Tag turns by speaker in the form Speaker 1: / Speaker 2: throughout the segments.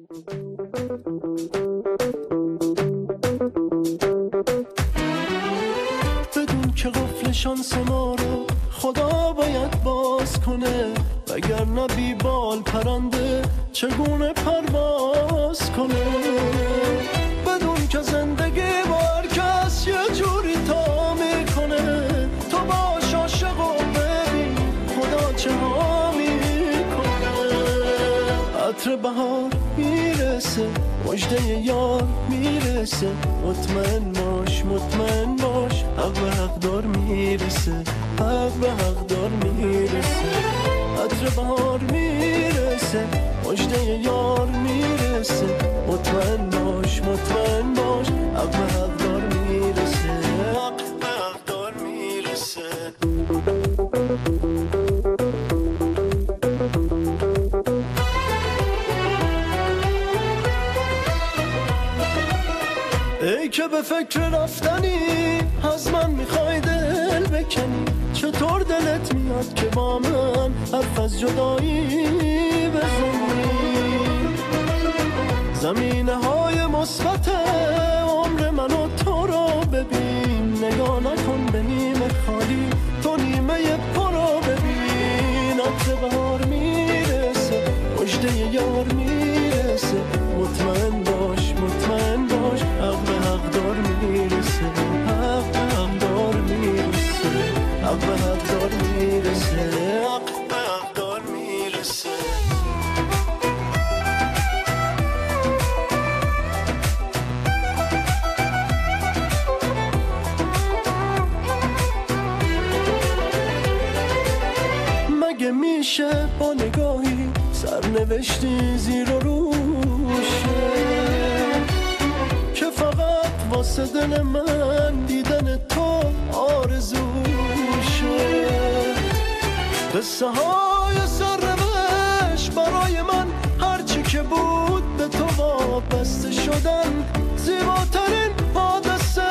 Speaker 1: بدون که قفل شانس ما رو خدا باید باز کنه وگرنه بی بال پرنده چگونه پرواز کنه بدون که زندگی با هر کس یه جوری تا میکنه تو باش عاشق و ببین خدا چه ها میکنه عطر بهار میرسه مجده یار میرسه مطمئن باش مطمئن باش حق به حق دار میرسه حق به حق دار میرسه عطر بهار میرسه مجده یار میرسه مطمئن باش مطمئن باش حق به حق دار میرسه حق به حق دار میرسه ای که به فکر رفتنی از من میخوای دل بکنی چطور دلت میاد که با من حرف از جدایی بزنی زمینه های مثبت عمر من و تو رو ببین نگاه نکن به نیمه خالی تو نیمه پر رو ببین عطر بهار میرسه مجده یار میرسه مطمئن باش مطمئن باش حق به حق دار میرسه حق به حق دار میرسه حق به حق دار میرسه حق به حق دار میرسه مگه میشه با نگاهی سرنوشتی زیر و روشه که فقط واسه دل من دیدن تو آرزوشه قصه های سرنوشت برای من هرچی که بود به تو وابسته شدن زیباترین حادثه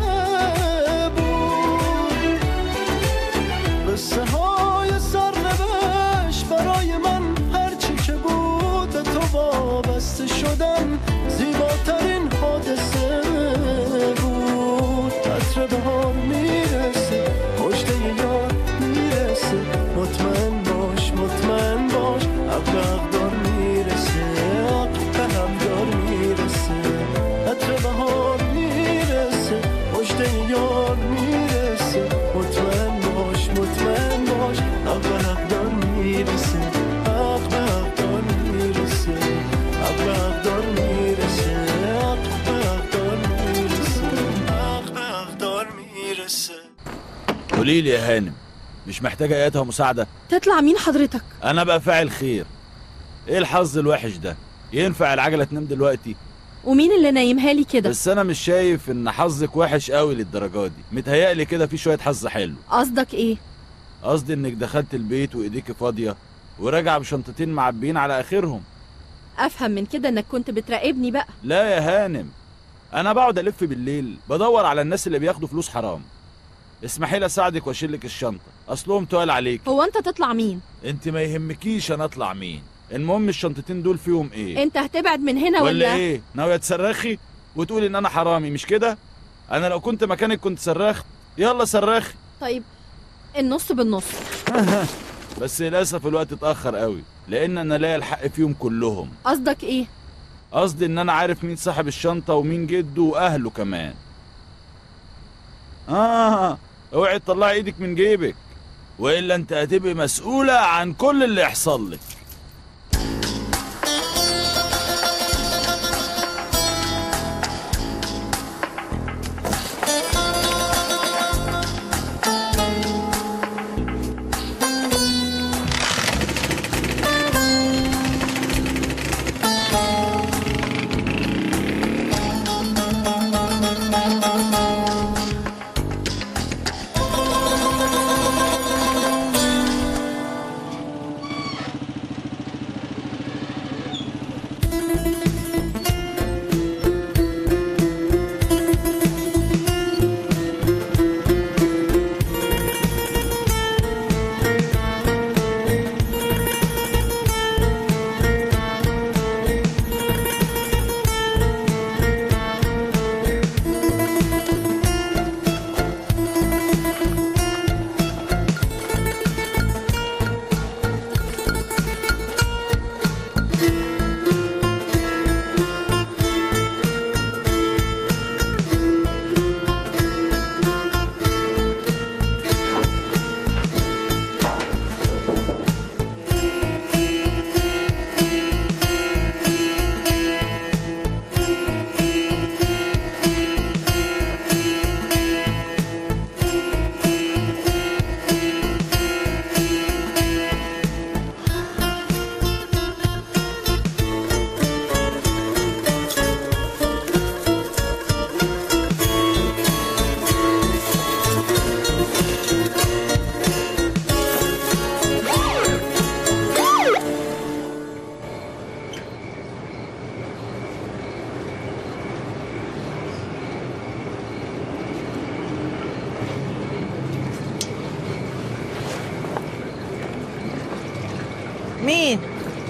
Speaker 1: بود قصه های سرنوشت برای من هرچی که بود به تو وابسته شدن زیباترین حادثه بود عطر بهار میرسه مجده یار میرسه مطمئن باش مطمئن باش حق به حق دار میرسه حق به حق دار میرسه عطر بهار میرسه مجده یار میرسه مطمئن باش مطمئن باش حق به حق دار میرسه حق به حق دار میرسه حق به حق دار میرسه حق به حق دار میرسه حق به حق دار میرسه
Speaker 2: قولي لي يا هانم مش محتاجة اياتها مساعدة
Speaker 3: تطلع مين حضرتك
Speaker 2: انا بقى فاعل خير ايه الحظ الوحش ده ينفع العجلة تنام دلوقتي
Speaker 3: ومين اللي نايمها لي كده
Speaker 2: بس انا مش شايف ان حظك وحش قوي للدرجة دي متهيألي كده في شوية حظ حلو
Speaker 3: قصدك ايه
Speaker 2: قصدي انك دخلت البيت وايديكي فاضية وراجعة بشنطتين معبيين على اخرهم
Speaker 3: افهم من كده انك كنت بتراقبني بقى
Speaker 2: لا يا هانم انا بقعد الف بالليل بدور على الناس اللي بياخدوا فلوس حرام اسمحي لي اساعدك واشيلك الشنطه اصلهم تقال عليك
Speaker 3: هو انت تطلع مين
Speaker 2: انت ما يهمكيش انا اطلع مين المهم الشنطتين دول فيهم ايه
Speaker 3: انت هتبعد من هنا
Speaker 2: ولا,
Speaker 3: ولا,
Speaker 2: ايه ناويه تصرخي وتقولي ان انا حرامي مش كده انا لو كنت مكانك كنت صرخت يلا صرخي
Speaker 3: طيب النص بالنص
Speaker 2: بس للاسف الوقت اتاخر قوي لان انا لاقي الحق فيهم كلهم
Speaker 3: قصدك ايه
Speaker 2: قصدي ان انا عارف مين صاحب الشنطه ومين جده واهله كمان اه اوعي تطلعي ايدك من جيبك والا انت هتبقي مسؤوله عن كل اللي يحصل لك
Speaker 4: مين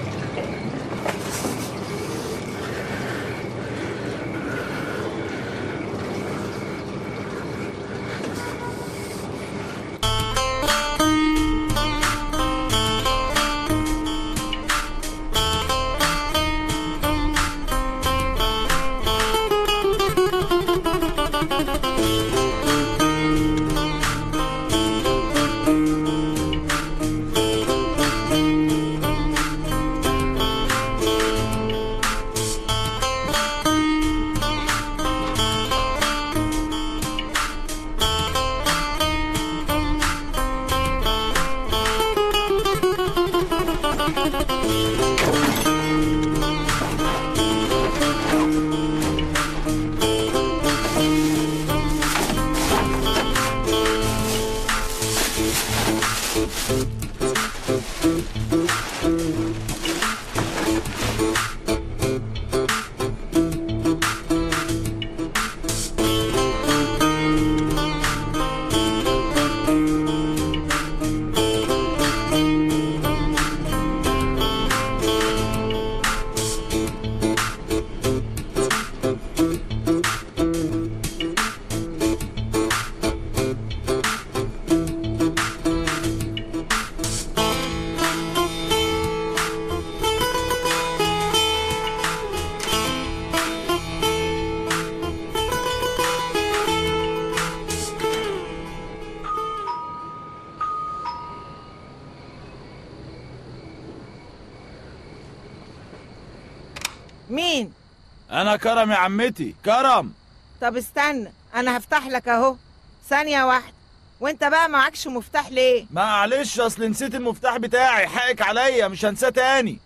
Speaker 4: مين
Speaker 2: انا كرم يا عمتي كرم
Speaker 4: طب استنى انا هفتح لك اهو ثانية واحدة وانت بقى معكش مفتاح ليه
Speaker 2: معلش اصل نسيت المفتاح بتاعي حقك عليا مش هنساه تاني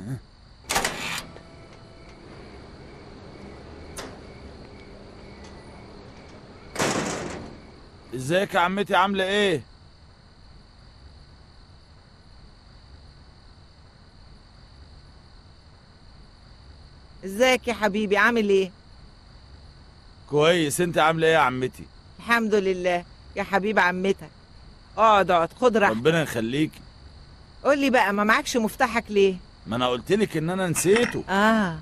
Speaker 2: ازيك يا عمتي عامله ايه
Speaker 4: ازيك يا حبيبي عامل ايه
Speaker 2: كويس انت عامله ايه يا عمتي
Speaker 4: الحمد لله يا حبيب عمتك اقعد اقعد خد راحتك
Speaker 2: ربنا يخليكي
Speaker 4: قول لي بقى ما معكش مفتاحك ليه
Speaker 2: ما انا قلت لك ان انا نسيته
Speaker 4: اه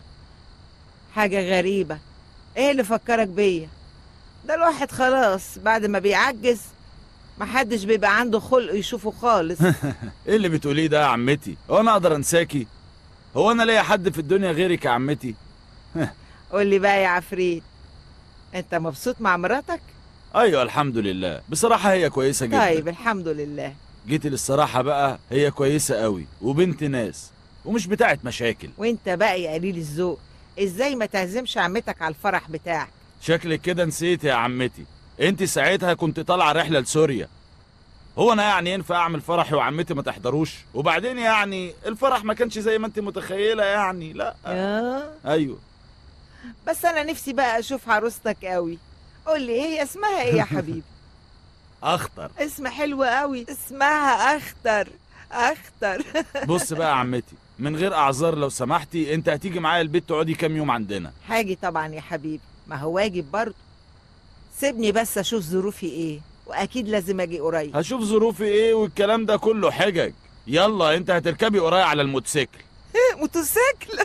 Speaker 4: حاجة غريبة ايه اللي فكرك بيا ده الواحد خلاص بعد ما بيعجز محدش بيبقى عنده خلق يشوفه خالص
Speaker 2: ايه اللي بتقوليه ده يا عمتي هو انا اقدر انساكي هو انا ليا حد في الدنيا غيرك يا عمتي
Speaker 4: قول لي بقى يا عفريت انت مبسوط مع مراتك
Speaker 2: ايوه الحمد لله بصراحه هي كويسه جدا
Speaker 4: طيب الحمد لله
Speaker 2: جيتي للصراحه بقى هي كويسه قوي وبنت ناس ومش بتاعت مشاكل
Speaker 4: وانت بقى يا قليل الذوق ازاي ما تعزمش عمتك على الفرح بتاعك
Speaker 2: شكلك كده نسيت يا عمتي انت ساعتها كنت طالعه رحله لسوريا هو انا يعني ينفع اعمل فرحي وعمتي ما تحضروش وبعدين يعني الفرح ما كانش زي ما انت متخيله يعني لا
Speaker 4: آه.
Speaker 2: ايوه
Speaker 4: بس انا نفسي بقى اشوف عروستك قوي قول لي هي اسمها ايه يا حبيبي
Speaker 2: اخطر
Speaker 4: اسم حلو قوي اسمها اختر اختر
Speaker 2: بص بقى يا عمتي من غير اعذار لو سمحتي انت هتيجي معايا البيت تقعدي كام يوم عندنا
Speaker 4: حاجي طبعا يا حبيبي ما هو واجب برضه سيبني بس اشوف ظروفي ايه واكيد لازم اجي قريب
Speaker 2: هشوف ظروفي ايه والكلام ده كله حجج يلا انت هتركبي ورايا على الموتوسيكل
Speaker 4: موتوسيكل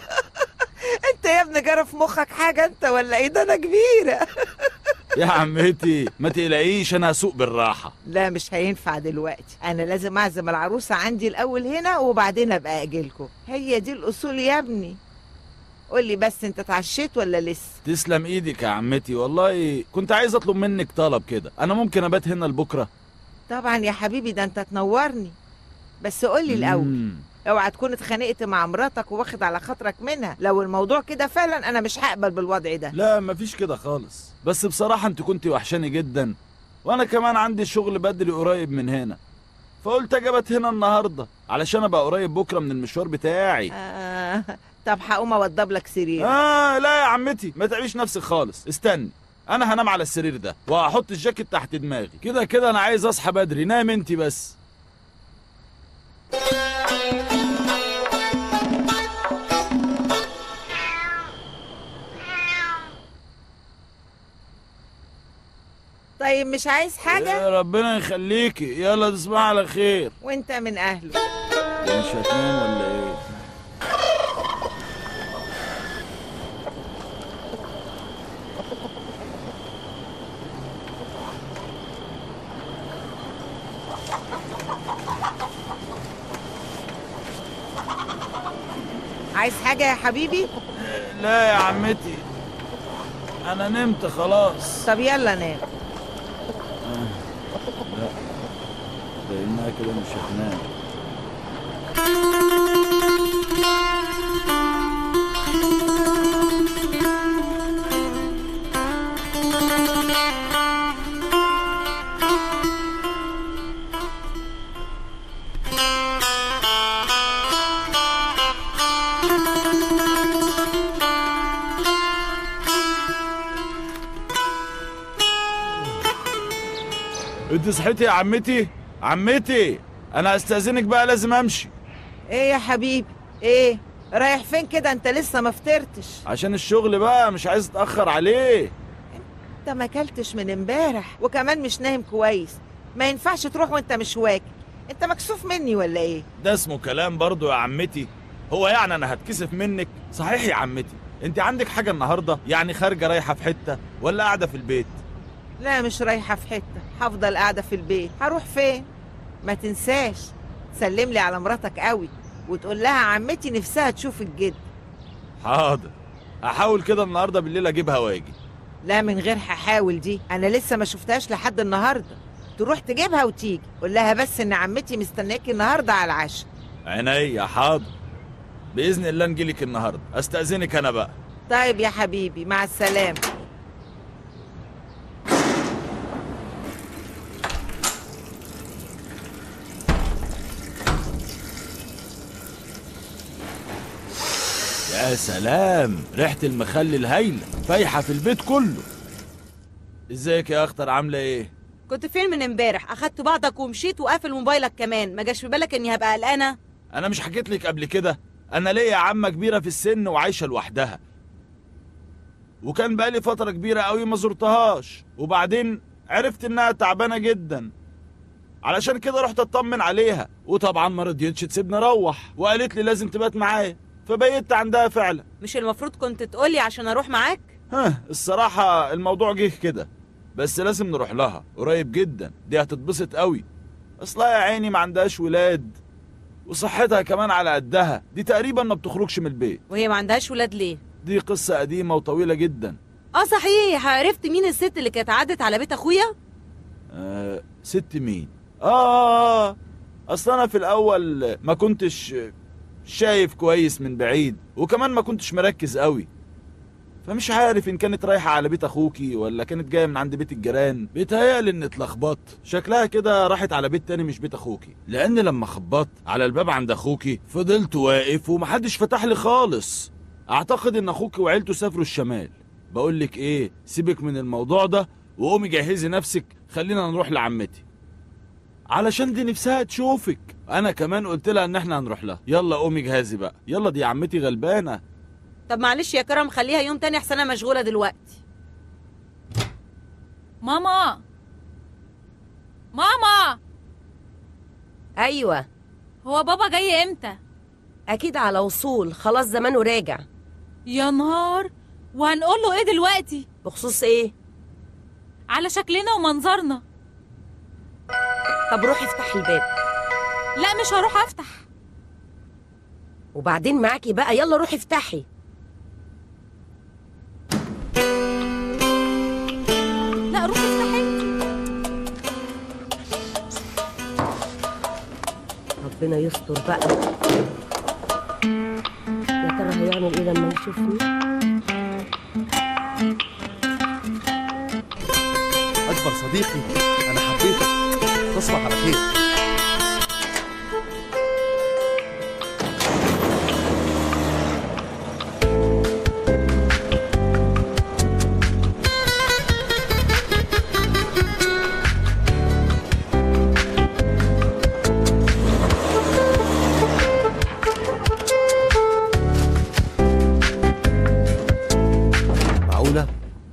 Speaker 4: انت يا ابني جرى في مخك حاجه انت ولا ايه ده انا كبيره
Speaker 2: يا عمتي ما تقلقيش انا هسوق بالراحه
Speaker 4: لا مش هينفع دلوقتي انا لازم اعزم العروسه عندي الاول هنا وبعدين ابقى اجيلكوا هي دي الاصول يا ابني قول لي بس انت اتعشيت ولا لسه
Speaker 2: تسلم ايدك يا عمتي والله كنت عايز اطلب منك طلب كده انا ممكن ابات هنا لبكره
Speaker 4: طبعا يا حبيبي ده انت تنورني بس قول لي الاول
Speaker 2: مم.
Speaker 4: اوعى تكون اتخانقت مع مراتك وواخد على خاطرك منها لو الموضوع كده فعلا انا مش هقبل بالوضع ده
Speaker 2: لا مفيش كده خالص بس بصراحه انت كنت وحشاني جدا وانا كمان عندي شغل بدري قريب من هنا فقلت اجي ابات هنا النهارده علشان ابقى قريب بكره من المشوار بتاعي
Speaker 4: آه طب هقوم اوضب لك سرير
Speaker 2: اه لا يا عمتي ما تعبيش نفسك خالص استني انا هنام على السرير ده وهحط الجاكيت تحت دماغي كده كده انا عايز اصحى بدري نام انت بس
Speaker 4: طيب مش عايز حاجه
Speaker 2: يا ربنا يخليكي يلا تصبح على خير
Speaker 4: وانت من اهله
Speaker 2: مش هتنام ولا ايه
Speaker 4: عايز حاجة يا حبيبي
Speaker 2: لا يا عمتي انا نمت خلاص
Speaker 4: طب يلا نام
Speaker 2: لانها كده مش هتنام انت صحيتي يا عمتي عمتي انا استاذنك بقى لازم امشي
Speaker 4: ايه يا حبيبي ايه رايح فين كده انت لسه ما فطرتش
Speaker 2: عشان الشغل بقى مش عايز اتاخر عليه
Speaker 4: انت ما اكلتش من امبارح وكمان مش نايم كويس ما ينفعش تروح وانت مش واكل انت مكسوف مني ولا ايه
Speaker 2: ده اسمه كلام برضو يا عمتي هو يعني انا هتكسف منك صحيح يا عمتي انت عندك حاجه النهارده يعني خارجه رايحه في حته ولا قاعده في البيت
Speaker 4: لا مش رايحة في حتة هفضل قاعدة في البيت هروح فين ما تنساش سلم لي على مراتك قوي وتقول لها عمتي نفسها تشوف الجد
Speaker 2: حاضر هحاول كده النهارده بالليل اجيبها واجي
Speaker 4: لا من غير هحاول دي انا لسه ما شفتهاش لحد النهارده تروح تجيبها وتيجي قول لها بس ان عمتي مستنياكي النهارده على العشاء
Speaker 2: عينيا حاضر باذن الله نجيلك النهارده استاذنك انا بقى
Speaker 4: طيب يا حبيبي مع السلامه
Speaker 2: يا سلام ريحه المخلل الهايله فايحه في البيت كله ازيك يا اختر عامله ايه
Speaker 5: كنت فين من امبارح اخدت بعضك ومشيت وقافل موبايلك كمان ما جاش في بالك اني هبقى قلقانه
Speaker 2: انا مش حكيت لك قبل كده انا ليا عمه كبيره في السن وعايشه لوحدها وكان بقالي فتره كبيره قوي ما زرتهاش وبعدين عرفت انها تعبانه جدا علشان كده رحت اطمن عليها وطبعا ما رضيتش تسيبني اروح وقالت لي لازم تبات معايا فبيت عندها فعلا
Speaker 5: مش المفروض كنت تقولي عشان اروح معاك
Speaker 2: ها الصراحه الموضوع جه كده بس لازم نروح لها قريب جدا دي هتتبسط قوي اصلها يا عيني ما عندهاش ولاد وصحتها كمان على قدها دي تقريبا ما بتخرجش من البيت
Speaker 5: وهي ما عندهاش ولاد ليه
Speaker 2: دي قصة قديمة وطويلة جدا
Speaker 5: اه صحيح عرفت مين الست اللي كانت عدت على بيت اخويا
Speaker 2: آه ست مين آه أصل أنا في الأول ما كنتش شايف كويس من بعيد وكمان ما كنتش مركز قوي فمش عارف إن كانت رايحة على بيت أخوكي ولا كانت جاية من عند بيت الجيران بيتهيألي إن اتلخبطت شكلها كده راحت على بيت تاني مش بيت أخوكي لأن لما خبطت على الباب عند أخوكي فضلت واقف ومحدش فتح لي خالص أعتقد إن أخوكي وعيلته سافروا الشمال بقول لك إيه سيبك من الموضوع ده وقومي جهزي نفسك خلينا نروح لعمتي علشان دي نفسها تشوفك انا كمان قلت لها ان احنا هنروح لها يلا قومي جهزي بقى يلا دي عمتي غلبانه
Speaker 5: طب معلش يا كرم خليها يوم تاني احسن انا مشغوله دلوقتي
Speaker 6: ماما ماما
Speaker 7: ايوه
Speaker 6: هو بابا جاي امتى
Speaker 7: اكيد على وصول خلاص زمانه راجع
Speaker 6: يا نهار وهنقول له ايه دلوقتي
Speaker 7: بخصوص ايه
Speaker 6: على شكلنا ومنظرنا
Speaker 7: طب روحي افتحي الباب
Speaker 6: لا مش هروح افتح
Speaker 7: وبعدين معاكي بقى يلا روحي افتحي
Speaker 6: لا روحي افتحي
Speaker 7: ربنا يستر بقى يا ترى هيعمل ايه لما يشوفني
Speaker 8: أكبر صديقي أنا حبيتك تصبح على خير معقولة؟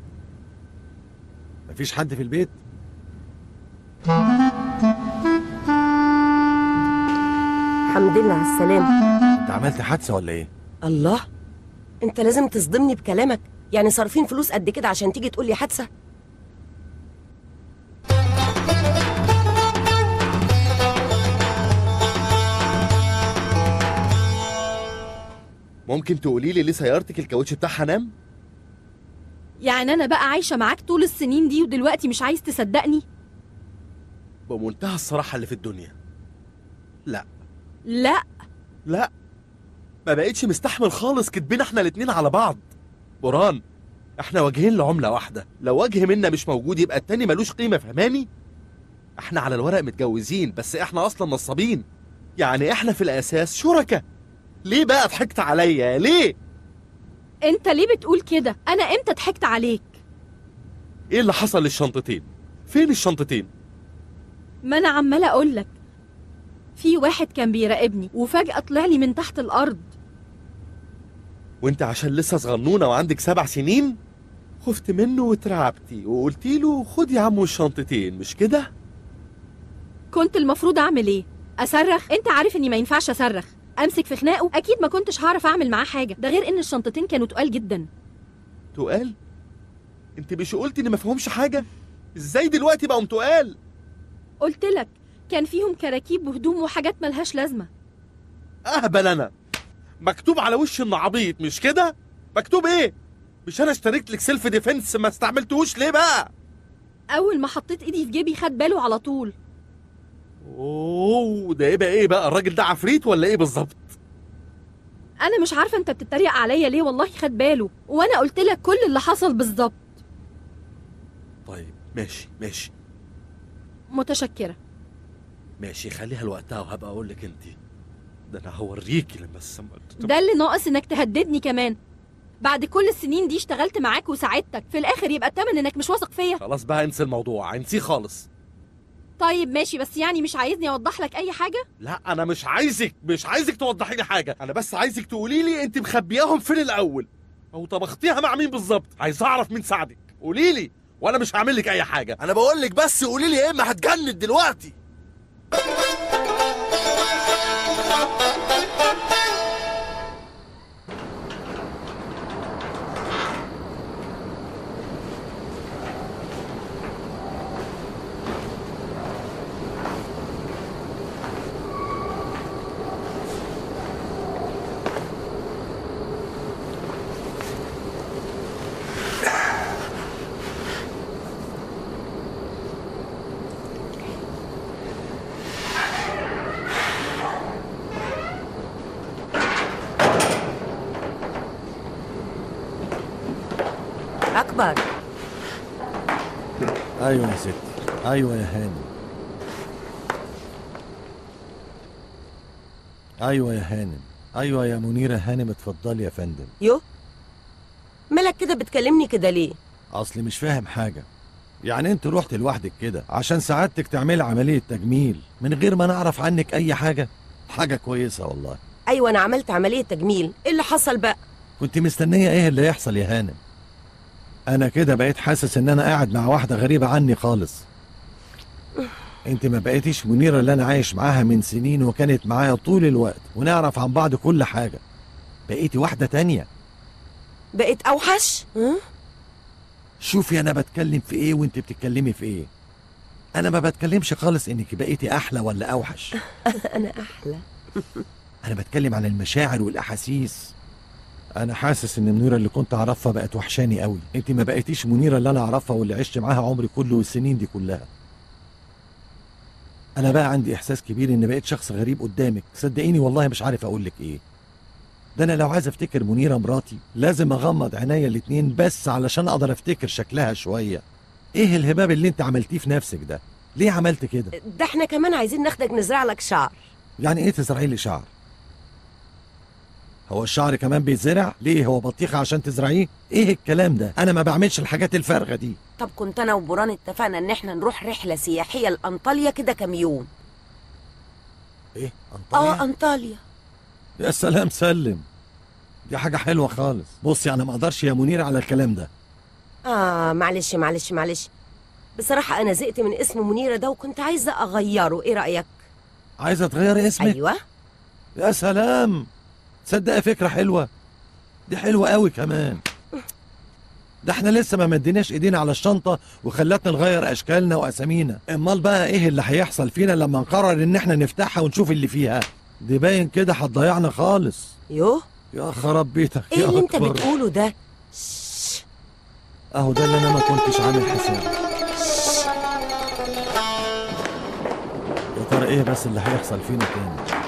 Speaker 8: مفيش حد في البيت؟
Speaker 7: الحمد لله على مع السلامة
Speaker 8: انت عملت حادثه ولا ايه
Speaker 7: الله انت لازم تصدمني بكلامك يعني صارفين فلوس قد كده عشان تيجي تقول لي حادثة
Speaker 8: ممكن تقولي لي ليه سيارتك الكاوتش بتاعها نام
Speaker 3: يعني انا بقى عايشه معاك طول السنين دي ودلوقتي مش عايز تصدقني
Speaker 8: بمنتهى الصراحه اللي في الدنيا لا
Speaker 3: لا
Speaker 8: لا ما بقتش مستحمل خالص كدبنا احنا الاتنين على بعض بران احنا وجهين لعملة واحدة لو وجه منا مش موجود يبقى التاني ملوش قيمة فهماني احنا على الورق متجوزين بس احنا اصلا نصابين يعني احنا في الاساس شركة ليه بقى ضحكت عليا ليه
Speaker 3: انت ليه بتقول كده انا امتى ضحكت عليك
Speaker 8: ايه اللي حصل للشنطتين فين الشنطتين
Speaker 3: ما انا عماله اقول لك في واحد كان بيراقبني وفجاه طلع لي من تحت الارض
Speaker 8: وانت عشان لسه صغنونة وعندك سبع سنين خفت منه واترعبتي وقلتي له خد يا عمو الشنطتين مش كده
Speaker 3: كنت المفروض اعمل ايه اصرخ انت عارف اني ما ينفعش اصرخ امسك في خناقه اكيد ما كنتش هعرف اعمل معاه حاجه ده غير ان الشنطتين كانوا تقال جدا
Speaker 8: تقال انت مش قلتي ان ما فيهمش حاجه ازاي دلوقتي بقوا تقال
Speaker 3: قلت لك كان فيهم كراكيب وهدوم وحاجات ملهاش لازمه
Speaker 8: اهبل انا مكتوب على وش انه عبيط مش كده مكتوب ايه مش انا اشتريت لك سيلف ديفنس ما استعملتوش ليه بقى
Speaker 3: اول ما حطيت ايدي في جيبي خد باله على طول
Speaker 8: اوه ده يبقى ايه بقى الراجل ده عفريت ولا ايه بالظبط
Speaker 3: انا مش عارفه انت بتتريق عليا ليه والله خد باله وانا قلت لك كل اللي حصل بالظبط
Speaker 8: طيب ماشي ماشي
Speaker 3: متشكره
Speaker 8: ماشي خليها لوقتها وهبقى اقول لك انت ده انا هوريكي لما السما
Speaker 3: ده اللي ناقص انك تهددني كمان بعد كل السنين دي اشتغلت معاك وساعدتك في الاخر يبقى التمن انك مش واثق فيا
Speaker 8: خلاص بقى انسي الموضوع انسيه خالص
Speaker 3: طيب ماشي بس يعني مش عايزني اوضح لك اي حاجه
Speaker 8: لا انا مش عايزك مش عايزك توضحي لي حاجه انا بس عايزك تقولي لي انت مخبياهم فين الاول او طبختيها مع مين بالظبط عايز اعرف مين ساعدك قولي لي وانا مش هعمل لك اي حاجه انا بقول لك بس قولي لي يا اما هتجنن دلوقتي
Speaker 7: أكبر
Speaker 9: ايوه يا ستي ايوه يا هانم ايوه يا هانم ايوه يا منيره هانم اتفضلي يا فندم
Speaker 7: يو مالك كده بتكلمني كده ليه
Speaker 9: اصلي مش فاهم حاجه يعني انت رحت لوحدك كده عشان سعادتك تعملي عمليه تجميل من غير ما نعرف عنك اي حاجه حاجه كويسه والله
Speaker 7: أيوة أنا عملت عملية تجميل إيه اللي حصل بقى
Speaker 9: كنت مستنيه ايه اللي يحصل يا هانم انا كده بقيت حاسس ان انا قاعد مع واحده غريبه عني خالص انت ما بقيتيش منيره اللي انا عايش معاها من سنين وكانت معايا طول الوقت ونعرف عن بعض كل حاجه بقيتي واحده تانية
Speaker 7: بقيت أوحش ها؟
Speaker 9: شوفي انا بتكلم في ايه وانت بتتكلمي في ايه انا ما بتكلمش خالص انك بقيتي احلى ولا اوحش
Speaker 7: أنا أحلى
Speaker 9: انا بتكلم عن المشاعر والاحاسيس انا حاسس ان منيره اللي كنت اعرفها بقت وحشاني قوي انت ما بقيتيش منيره اللي انا اعرفها واللي عشت معاها عمري كله والسنين دي كلها انا بقى عندي احساس كبير ان بقيت شخص غريب قدامك صدقيني والله مش عارف اقول لك ايه ده انا لو عايز افتكر منيره مراتي لازم اغمض عينيا الاتنين بس علشان اقدر افتكر شكلها شويه ايه الهباب اللي انت عملتيه في نفسك ده ليه عملت كده
Speaker 7: ده احنا كمان عايزين ناخدك نزرع لك شعر
Speaker 9: يعني ايه تزرعي لي شعر هو الشعر كمان بيتزرع ليه هو بطيخه عشان تزرعيه ايه الكلام ده انا ما بعملش الحاجات الفارغه دي
Speaker 7: طب كنت أنا وبوران اتفقنا إن احنا نروح رحلة سياحية لأنطاليا كده كام يوم
Speaker 9: ايه انطاليا
Speaker 7: آه أنطاليا
Speaker 9: يا سلام سلم دي حاجه حلوه خالص بصي انا ما اقدرش يا منير على الكلام ده
Speaker 7: آه معلش معلش معلش بصراحة أنا زهقت من اسم منيرة ده وكنت عايزة أغيره إيه رأيك؟
Speaker 9: عايزه تغيري اسمك
Speaker 7: أيوة
Speaker 9: يا سلام تصدق فكرة حلوة دي حلوة قوي كمان ده احنا لسه ما مديناش ايدينا على الشنطة وخلتنا نغير اشكالنا واسامينا امال بقى ايه اللي هيحصل فينا لما نقرر ان احنا نفتحها ونشوف اللي فيها دي باين كده هتضيعنا خالص
Speaker 7: يوه
Speaker 9: يا خراب بيتك
Speaker 7: ايه
Speaker 9: يا
Speaker 7: اللي انت
Speaker 9: أكبر.
Speaker 7: بتقوله ده
Speaker 9: اهو ده اللي انا ما كنتش عامل حسابه يا ترى ايه بس اللي هيحصل فينا تاني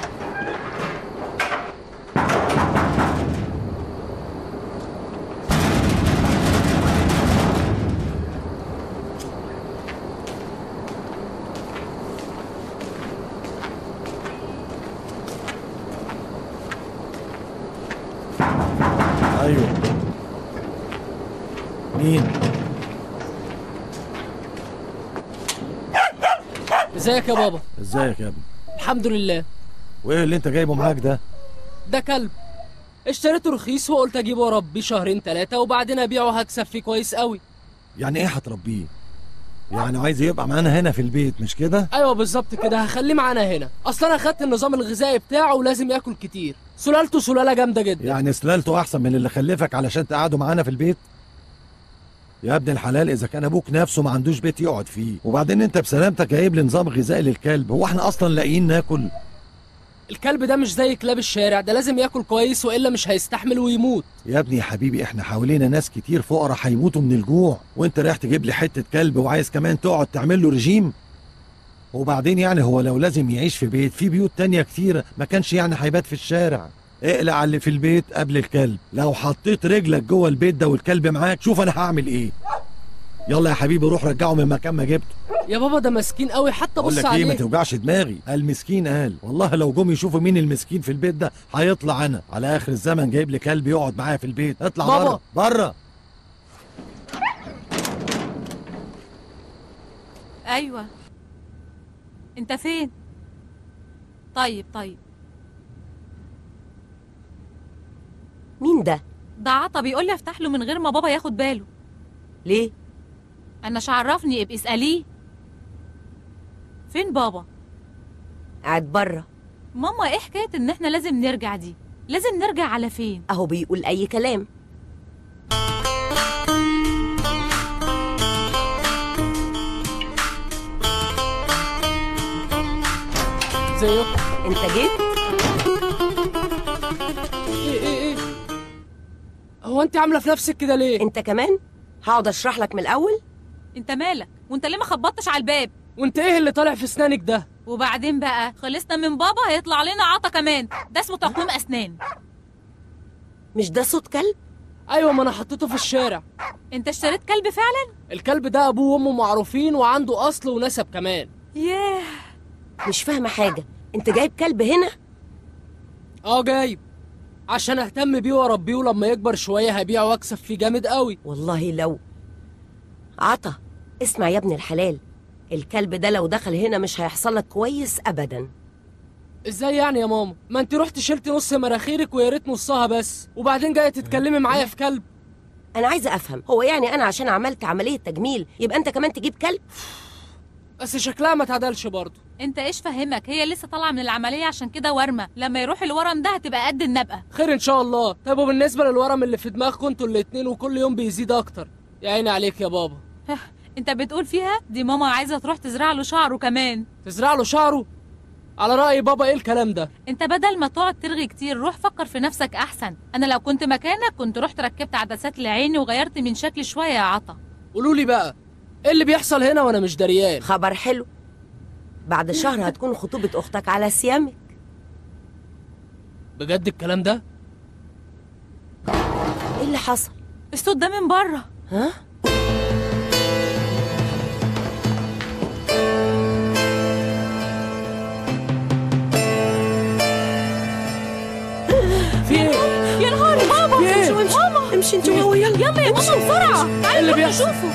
Speaker 9: ايوه مين
Speaker 10: ازيك يا بابا
Speaker 9: ازيك يا ابني
Speaker 10: الحمد لله
Speaker 9: وايه اللي انت جايبه معاك ده
Speaker 10: ده كلب اشتريته رخيص وقلت اجيبه واربيه شهرين ثلاثة وبعدين ابيعه هكسب فيه كويس قوي
Speaker 9: يعني ايه هتربيه يعني عايز يبقى معانا هنا في البيت مش كده
Speaker 10: ايوه بالظبط كده هخليه معانا هنا اصلا انا خدت النظام الغذائي بتاعه ولازم ياكل كتير سلالته سلالة جامدة جدا
Speaker 9: يعني سلالته احسن من اللي خلفك علشان تقعدوا معانا في البيت يا ابن الحلال اذا كان ابوك نفسه ما عندوش بيت يقعد فيه وبعدين انت بسلامتك جايب لي نظام غذائي للكلب هو احنا اصلا لاقيين ناكل
Speaker 10: الكلب ده مش زي كلاب الشارع ده لازم ياكل كويس والا مش هيستحمل ويموت
Speaker 9: يا ابني يا حبيبي احنا حوالينا ناس كتير فقراء هيموتوا من الجوع وانت رايح تجيب لي حته كلب وعايز كمان تقعد تعمل له رجيم وبعدين يعني هو لو لازم يعيش في بيت في بيوت تانية كتير ما كانش يعني هيبات في الشارع اقلع على اللي في البيت قبل الكلب لو حطيت رجلك جوه البيت ده والكلب معاك شوف انا هعمل ايه يلا يا حبيبي روح رجعه من مكان ما جبته
Speaker 10: يا بابا ده مسكين قوي حتى
Speaker 9: بقول
Speaker 10: بص
Speaker 9: لك ايه ما
Speaker 10: عليه
Speaker 9: توجعش دماغي المسكين قال والله لو جم يشوفوا مين المسكين في البيت ده هيطلع انا على اخر الزمن جايب لي كلب يقعد معايا في البيت اطلع
Speaker 10: بابا.
Speaker 9: بره بره
Speaker 6: ايوه انت فين طيب طيب
Speaker 7: مين ده
Speaker 6: ده عطا بيقول لي افتح له من غير ما بابا ياخد باله
Speaker 7: ليه
Speaker 6: انا عرفني ابقي اساليه فين بابا
Speaker 7: قاعد بره
Speaker 6: ماما ايه حكايه ان احنا لازم نرجع دي لازم نرجع على فين
Speaker 7: اهو بيقول اي كلام
Speaker 10: زيكم
Speaker 7: انت جيت
Speaker 10: ايه ايه ايه هو انت عامله في نفسك كده ليه
Speaker 7: انت كمان هقعد اشرح لك من الاول
Speaker 6: انت مالك وانت ليه ما خبطتش على الباب
Speaker 10: وانت ايه اللي طالع في اسنانك ده
Speaker 6: وبعدين بقى خلصنا من بابا هيطلع لنا عطا كمان ده اسمه تقويم اسنان
Speaker 7: مش ده صوت كلب
Speaker 10: ايوه ما انا حطيته في الشارع
Speaker 6: انت اشتريت كلب فعلا
Speaker 10: الكلب ده ابوه وامه معروفين وعنده اصل ونسب كمان
Speaker 6: ياه
Speaker 7: مش فاهمه حاجه انت جايب كلب هنا
Speaker 10: اه جايب عشان اهتم بيه واربيه ولما يكبر شويه هبيعه واكسب فيه جامد قوي
Speaker 7: والله لو عطا اسمع يا ابن الحلال الكلب ده لو دخل هنا مش هيحصل لك كويس ابدا
Speaker 10: ازاي يعني يا ماما ما انت رحت شلت نص مراخيرك ويا ريت نصها بس وبعدين جايه تتكلمي معايا في كلب
Speaker 7: انا عايزه افهم هو يعني انا عشان عملت عمليه تجميل يبقى انت كمان تجيب كلب
Speaker 10: بس شكلها ما تعدلش برضه
Speaker 6: انت ايش فهمك هي لسه طالعه من العمليه عشان كده ورمه لما يروح الورم ده هتبقى قد النبقه
Speaker 10: خير ان شاء الله طيب وبالنسبه للورم اللي في دماغكم انتوا الاتنين وكل يوم بيزيد اكتر يا عيني عليك يا بابا
Speaker 6: انت بتقول فيها دي ماما عايزه تروح تزرع له شعره كمان
Speaker 10: تزرع له شعره على راي بابا ايه الكلام ده
Speaker 6: انت بدل ما تقعد ترغي كتير روح فكر في نفسك احسن انا لو كنت مكانك كنت رحت ركبت عدسات لعيني وغيرت من شكلي شويه يا عطا
Speaker 10: قولوا لي بقى ايه اللي بيحصل هنا وانا مش دريان
Speaker 7: خبر حلو بعد شهر هتكون خطوبه اختك على صيامك
Speaker 10: بجد الكلام ده
Speaker 7: ايه اللي حصل
Speaker 6: الصوت ده من بره
Speaker 7: ها
Speaker 10: في ايه
Speaker 6: يا نهار بابا
Speaker 10: في ايه
Speaker 6: ماما
Speaker 7: امشي انت وهو يلا
Speaker 6: يلا يا ماما بسرعه
Speaker 10: ايه
Speaker 6: تعالي
Speaker 10: اللي
Speaker 6: نروح
Speaker 10: بيحصل
Speaker 6: نشوفه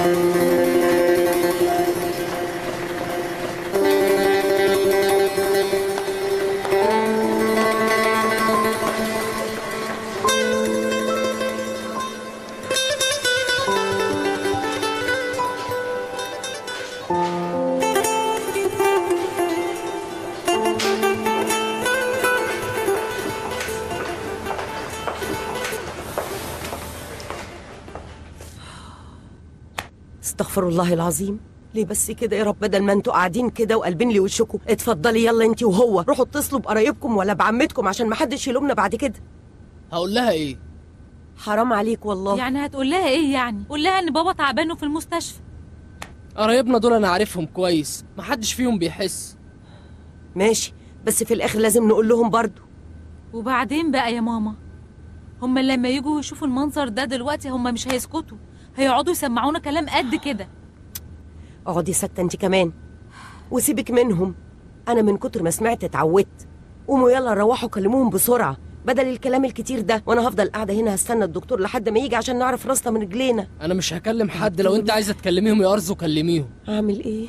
Speaker 7: استغفر الله العظيم ليه بس كده يا رب بدل ما انتوا قاعدين كده وقلبين لي وشكم اتفضلي يلا انت وهو روحوا اتصلوا بقرايبكم ولا بعمتكم عشان ما حدش يلومنا بعد كده
Speaker 10: هقول لها ايه
Speaker 7: حرام عليك والله
Speaker 6: يعني هتقول لها ايه يعني قول لها ان بابا تعبان وفي المستشفى
Speaker 10: قرايبنا دول انا عارفهم كويس محدش فيهم بيحس
Speaker 7: ماشي بس في الاخر لازم نقول لهم برضو
Speaker 6: وبعدين بقى يا ماما هما لما يجوا يشوفوا المنظر ده دلوقتي هما مش هيسكتوا هيقعدوا يسمعونا كلام قد كده
Speaker 7: اقعدي ساكته انت كمان وسيبك منهم انا من كتر ما سمعت اتعودت قوموا يلا روحوا كلموهم بسرعه بدل الكلام الكتير ده وانا هفضل قاعده هنا هستنى الدكتور لحد ما يجي عشان نعرف راسنا من رجلينا
Speaker 10: انا مش هكلم حد لو انت عايزه تكلميهم يا ارزو كلميهم
Speaker 7: اعمل ايه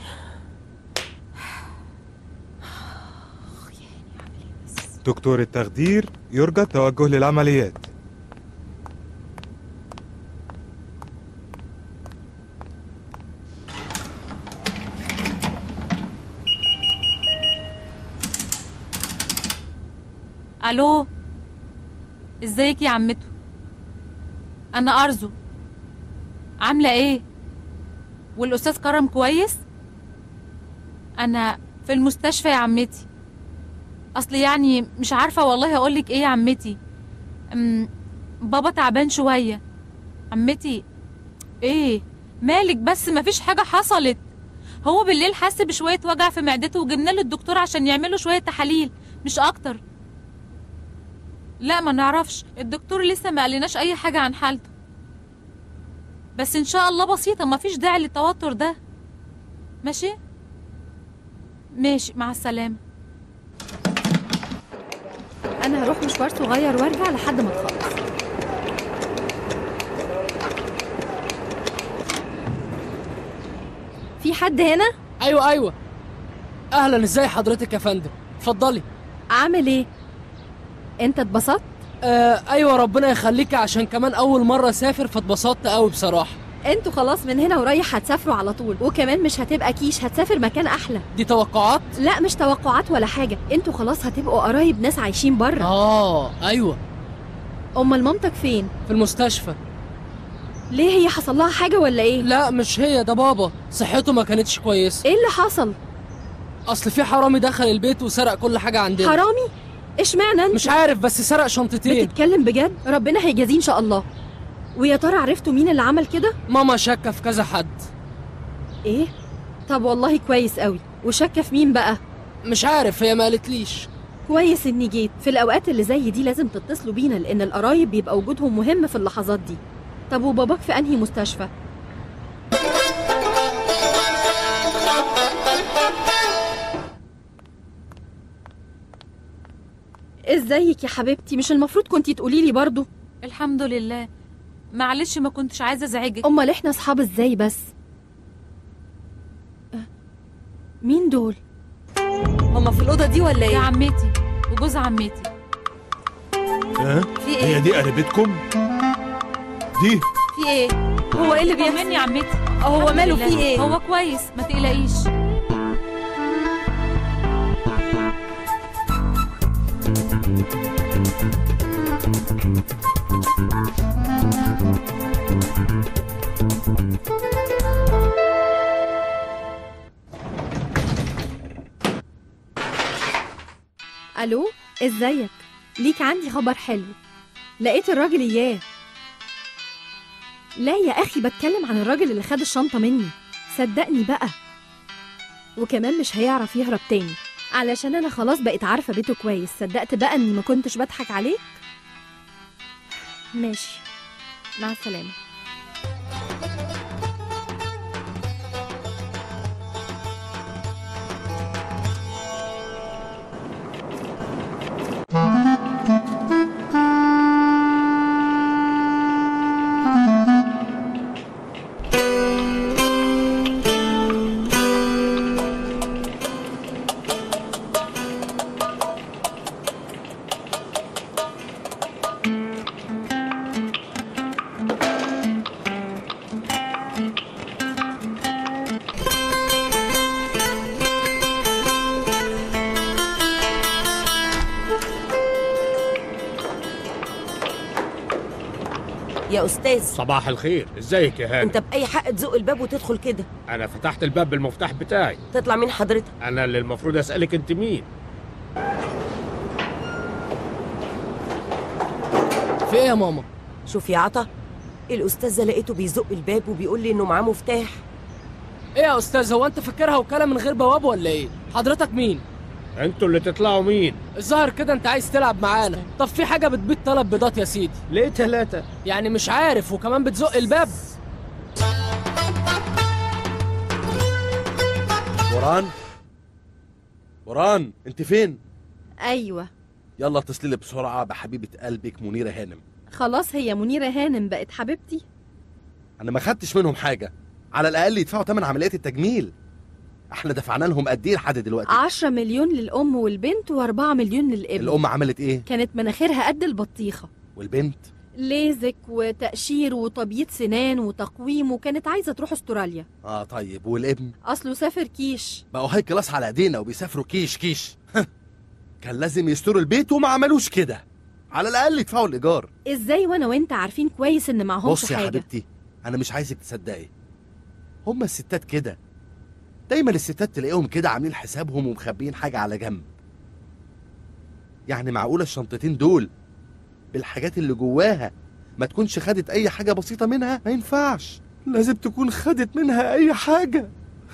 Speaker 11: دكتور التخدير يرجى التوجه للعمليات
Speaker 6: الو ازيك يا عمته انا ارزو عامله ايه والاستاذ كرم كويس انا في المستشفى يا عمتي اصل يعني مش عارفه والله اقولك ايه يا عمتي أم، بابا تعبان شويه عمتي ايه مالك بس مفيش حاجه حصلت هو بالليل حس بشويه وجع في معدته وجبنا له الدكتور عشان يعمله شويه تحاليل مش اكتر لا ما نعرفش الدكتور لسه ما قالناش اي حاجه عن حالته بس ان شاء الله بسيطه ما فيش داعي للتوتر ده ماشي ماشي مع السلامه
Speaker 3: انا هروح مشوار صغير وارجع لحد ما تخلص في حد هنا
Speaker 10: ايوه ايوه اهلا ازاي حضرتك يا فندم اتفضلي
Speaker 3: عامل ايه انت اتبسطت
Speaker 10: آه ايوه ربنا يخليكي عشان كمان اول مره اسافر فاتبسطت قوي بصراحه
Speaker 3: انتوا خلاص من هنا ورايح هتسافروا على طول وكمان مش هتبقى كيش هتسافر مكان احلى
Speaker 10: دي توقعات
Speaker 3: لا مش توقعات ولا حاجه انتوا خلاص هتبقوا قرايب ناس عايشين بره
Speaker 10: اه ايوه
Speaker 3: امال مامتك فين
Speaker 10: في المستشفى
Speaker 3: ليه هي حصل لها حاجه ولا ايه
Speaker 10: لا مش هي ده بابا صحته ما كانتش كويسه
Speaker 3: ايه اللي حصل
Speaker 10: اصل في حرامي دخل البيت وسرق كل حاجه عندنا
Speaker 3: حرامي اشمعنى انت
Speaker 10: مش عارف بس سرق شنطتين
Speaker 3: بتتكلم بجد ربنا هيجازيه ان شاء الله ويا ترى عرفتوا مين اللي عمل كده
Speaker 10: ماما شاكه في كذا حد
Speaker 3: ايه طب والله كويس قوي وشاكه في مين بقى
Speaker 10: مش عارف هي ما قالتليش
Speaker 3: كويس اني جيت في الاوقات اللي زي دي لازم تتصلوا بينا لان القرايب بيبقى وجودهم مهم في اللحظات دي طب وباباك في انهي مستشفى ازيك يا حبيبتي مش المفروض كنتي تقولي لي برضو
Speaker 6: الحمد لله معلش ما كنتش عايزه ازعجك
Speaker 3: امال احنا اصحاب ازاي بس أه، مين دول
Speaker 5: هما في الاوضه دي ولا
Speaker 6: يا
Speaker 5: ايه
Speaker 6: عمتي وجوز عمتي
Speaker 2: ها
Speaker 5: في ايه
Speaker 2: هي دي قريبتكم دي
Speaker 5: في ايه هو ايه اللي بيحصل
Speaker 6: طمني يا عمتي
Speaker 5: هو
Speaker 6: الحمد
Speaker 5: ماله
Speaker 6: لله.
Speaker 5: في ايه
Speaker 6: هو كويس ما تقلقيش
Speaker 3: الو ازيك ليك عندي خبر حلو لقيت الراجل اياه لا يا اخي بتكلم عن الراجل اللي خد الشنطه مني صدقني بقى وكمان مش هيعرف يهرب تاني علشان انا خلاص بقيت عارفه بيته كويس صدقت بقى اني ما كنتش بضحك عليك ماشي مع السلامه
Speaker 7: يا استاذ
Speaker 12: صباح الخير ازيك يا هانم
Speaker 7: انت باي حق تزق الباب وتدخل كده
Speaker 12: انا فتحت الباب بالمفتاح بتاعي
Speaker 7: تطلع مين حضرتك
Speaker 12: انا اللي المفروض اسالك انت مين
Speaker 10: في ايه يا ماما
Speaker 7: شوف يا عطا الاستاذ ده لقيته بيزق الباب وبيقول لي انه معاه مفتاح
Speaker 10: ايه يا استاذ هو انت فاكرها وكاله من غير بواب ولا ايه حضرتك مين
Speaker 12: انتوا اللي تطلعوا مين
Speaker 10: الظاهر كده انت عايز تلعب معانا طب في حاجه بتبيض ثلاث بيضات يا سيدي
Speaker 12: ليه ثلاثة
Speaker 10: يعني مش عارف وكمان بتزق الباب
Speaker 8: وران وران انت فين
Speaker 3: ايوه
Speaker 8: يلا اتصلي لي بسرعه بحبيبه قلبك منيره هانم
Speaker 3: خلاص هي منيره هانم بقت حبيبتي
Speaker 8: انا ما خدتش منهم حاجه على الاقل يدفعوا ثمن عمليات التجميل احنا دفعنا لهم قد ايه لحد دلوقتي
Speaker 3: 10 مليون للام والبنت و4 مليون للابن
Speaker 8: الام عملت ايه
Speaker 3: كانت مناخيرها قد البطيخه
Speaker 8: والبنت
Speaker 3: ليزك وتقشير وتبييض سنان وتقويم وكانت عايزه تروح استراليا
Speaker 8: اه طيب والابن
Speaker 3: اصله سافر كيش
Speaker 8: بقوا هاي كلاس على ايدينا وبيسافروا كيش كيش كان لازم يستروا البيت وما عملوش كده على الاقل يدفعوا الايجار
Speaker 3: ازاي وانا وانت عارفين كويس ان معهمش
Speaker 8: بصي يا
Speaker 3: حاجه
Speaker 8: حبيبتي انا مش عايزك تصدقي هما الستات كده دايما الستات تلاقيهم كده عاملين حسابهم ومخبيين حاجه على جنب يعني معقوله الشنطتين دول بالحاجات اللي جواها ما تكونش خدت اي حاجه بسيطه منها ما ينفعش لازم تكون خدت منها اي حاجه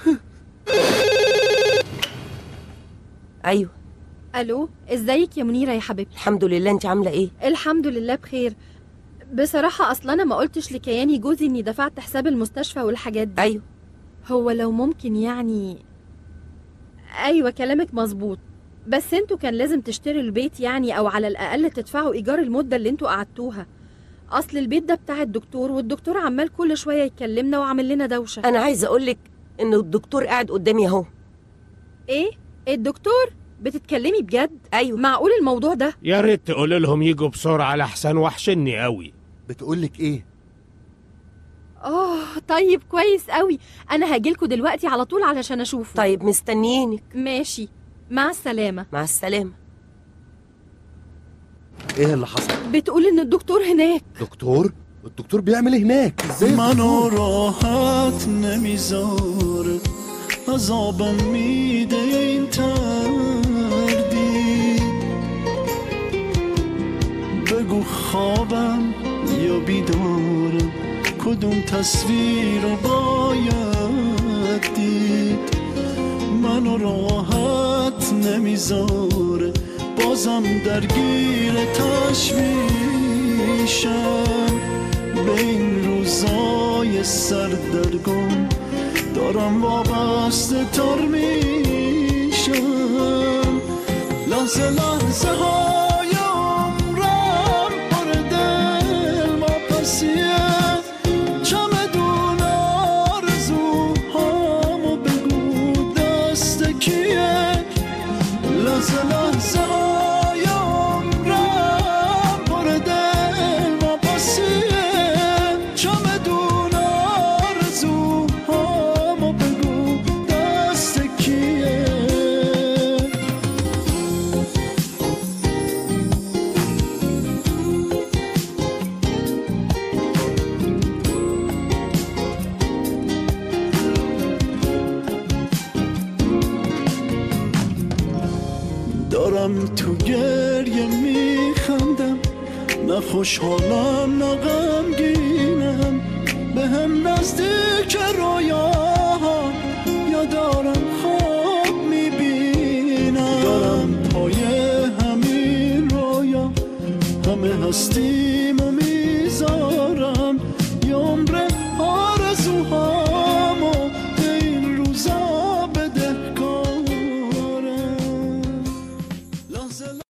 Speaker 7: ايوه
Speaker 3: الو ازيك يا منيره يا حبيبتي
Speaker 7: الحمد لله انت عامله ايه
Speaker 3: الحمد لله بخير بصراحه اصلا انا ما قلتش لكياني جوزي اني دفعت حساب المستشفى والحاجات دي
Speaker 7: ايوه
Speaker 3: هو لو ممكن يعني ايوه كلامك مظبوط بس انتوا كان لازم تشتروا البيت يعني او على الاقل تدفعوا ايجار المده اللي انتوا قعدتوها اصل البيت ده بتاع الدكتور والدكتور عمال كل شويه يكلمنا وعامل لنا دوشه
Speaker 7: انا عايزه اقول لك ان الدكتور قاعد قدامي اهو
Speaker 3: ايه الدكتور بتتكلمي بجد
Speaker 7: ايوه
Speaker 3: معقول الموضوع ده
Speaker 12: يا ريت تقول لهم يجوا بسرعه لحسن وحشني قوي
Speaker 8: بتقولك ايه
Speaker 3: اه طيب كويس قوي انا هاجيلكوا دلوقتي على طول علشان اشوفه
Speaker 7: طيب مستنيينك
Speaker 3: ماشي مع السلامه
Speaker 7: مع السلامه
Speaker 8: ايه اللي حصل
Speaker 3: بتقول ان الدكتور هناك
Speaker 8: دكتور الدكتور بيعمل ايه هناك ازاي
Speaker 1: منو راحت نمیذاره عذابم میده این تردید بگو خوابم یا بیدارم کدوم تصویر رو باید دید منو راحت نمیذاره بازم درگیر تشویشم به این روزای سردرگم دارم وابسته تر میشم لحظه لحظه های عمرم پر دل ما پسیه چمدون آرزوهامو بگو دست کیه لحظه لحظه های عمرم پر دل ما پسیه چمدون آرزوهامو بگو دست کیه دارم تو گریه میخندم نه خوشحالم نه غمگینم به هم نزدیک رویاها یا دارم خواب میبینم دارم پای همین رویا همه هستیم و میذارم